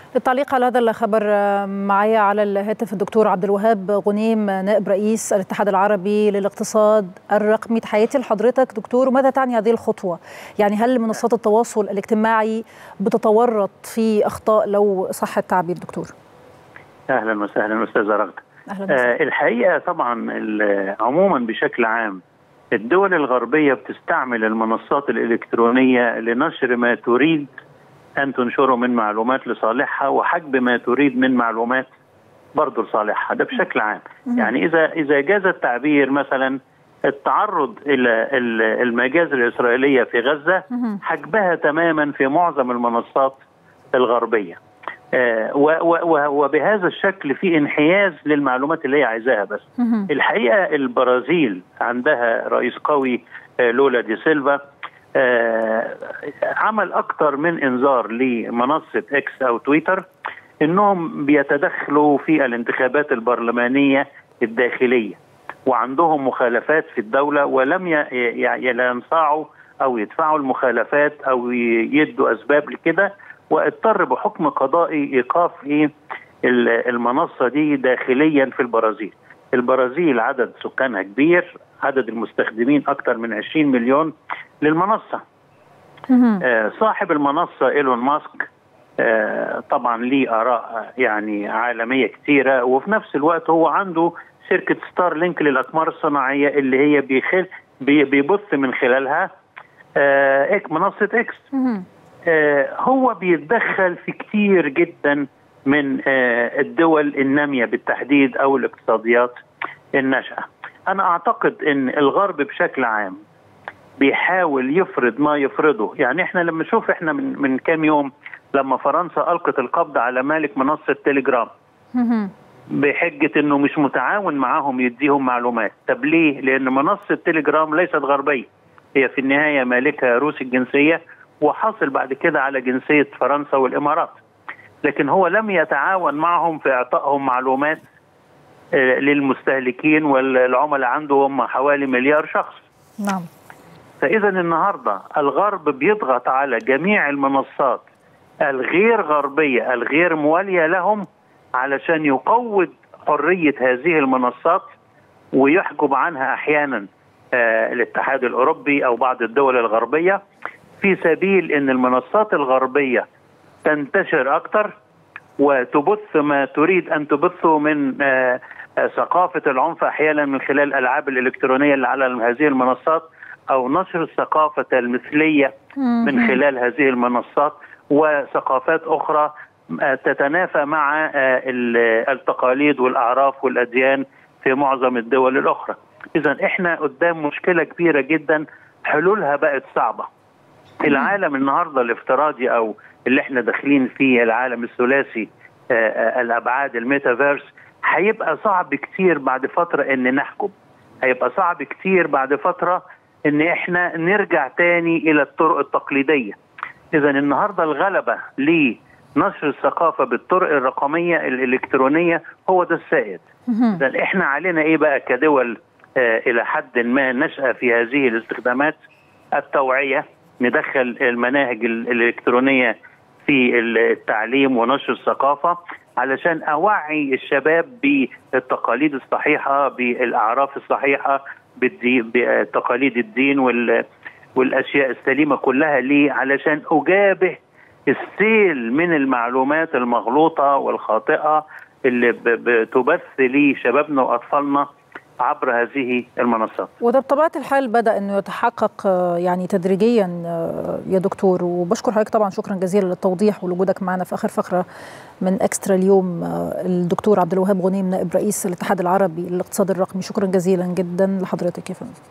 للتعليق على هذا الخبر معايا على الهاتف الدكتور عبد الوهاب غنيم نائب رئيس الاتحاد العربي للاقتصاد الرقمي تحياتي لحضرتك دكتور وماذا تعني هذه الخطوه؟ يعني هل منصات التواصل الاجتماعي بتتورط في اخطاء لو صح التعبير دكتور؟ اهلا وسهلا استاذه رغده اهلا وسهلا آه الحقيقه طبعا عموما بشكل عام الدول الغربيه بتستعمل المنصات الالكترونيه لنشر ما تريد ان تنشره من معلومات لصالحها وحجب ما تريد من معلومات برضه لصالحها ده بشكل عام يعني اذا اذا جاز التعبير مثلا التعرض الى المجازر الاسرائيليه في غزه حجبها تماما في معظم المنصات الغربيه آه وبهذا الشكل في انحياز للمعلومات اللي هي عايزاها بس الحقيقه البرازيل عندها رئيس قوي لولا دي سيلفا آه عمل اكثر من انذار لمنصه اكس او تويتر انهم بيتدخلوا في الانتخابات البرلمانيه الداخليه وعندهم مخالفات في الدوله ولم ينصاعوا او يدفعوا المخالفات او يدوا اسباب لكده واضطر بحكم قضائي ايقاف ايه المنصه دي داخليا في البرازيل. البرازيل عدد سكانها كبير، عدد المستخدمين اكثر من 20 مليون للمنصه. آه صاحب المنصه ايلون ماسك آه طبعا ليه اراء يعني عالميه كثيره وفي نفس الوقت هو عنده شركه ستار لينك للاقمار الصناعيه اللي هي بيخل بي بيبث من خلالها آه إك منصه اكس. آه هو بيتدخل في كتير جدا من آه الدول الناميه بالتحديد او الاقتصاديات الناشئه. انا اعتقد ان الغرب بشكل عام بيحاول يفرض ما يفرضه، يعني احنا لما نشوف احنا من من كام يوم لما فرنسا القت القبض على مالك منصه تليجرام بحجه انه مش متعاون معاهم يديهم معلومات، طب ليه؟ لان منصه تليجرام ليست غربيه. هي في النهايه مالكها روسي الجنسيه وحصل بعد كده على جنسية فرنسا والإمارات لكن هو لم يتعاون معهم في إعطائهم معلومات للمستهلكين والعملاء عنده هم حوالي مليار شخص نعم فإذا النهاردة الغرب بيضغط على جميع المنصات الغير غربية الغير موالية لهم علشان يقوض حرية هذه المنصات ويحجب عنها أحيانا الاتحاد الأوروبي أو بعض الدول الغربية في سبيل ان المنصات الغربيه تنتشر اكثر وتبث ما تريد ان تبثه من ثقافه العنف احيانا من خلال الالعاب الالكترونيه اللي على هذه المنصات او نشر الثقافه المثليه من خلال هذه المنصات وثقافات اخرى تتنافى مع التقاليد والاعراف والاديان في معظم الدول الاخرى. اذا احنا قدام مشكله كبيره جدا حلولها بقت صعبه. العالم النهارده الافتراضي او اللي احنا داخلين فيه العالم الثلاثي الابعاد الميتافيرس هيبقى صعب كتير بعد فتره ان نحكم هيبقى صعب كتير بعد فتره ان احنا نرجع تاني الى الطرق التقليديه اذا النهارده الغلبه لنشر الثقافه بالطرق الرقميه الالكترونيه هو ده السائد اذا احنا علينا ايه بقى كدول آه الى حد ما نشأ في هذه الاستخدامات التوعيه ندخل المناهج الالكترونيه في التعليم ونشر الثقافه علشان اوعي الشباب بالتقاليد الصحيحه بالاعراف الصحيحه بتقاليد الدين وال والاشياء السليمه كلها ليه علشان اجابه السيل من المعلومات المغلوطه والخاطئه اللي بتبث لشبابنا واطفالنا عبر هذه المنصات وده بطبيعه الحال بدا انه يتحقق يعني تدريجيا يا دكتور وبشكر حضرتك طبعا شكرا جزيلا للتوضيح ولوجودك معنا في اخر فقره من اكسترا اليوم الدكتور عبد الوهاب غنيم نائب رئيس الاتحاد العربي للاقتصاد الرقمي شكرا جزيلا جدا لحضرتك يا فندم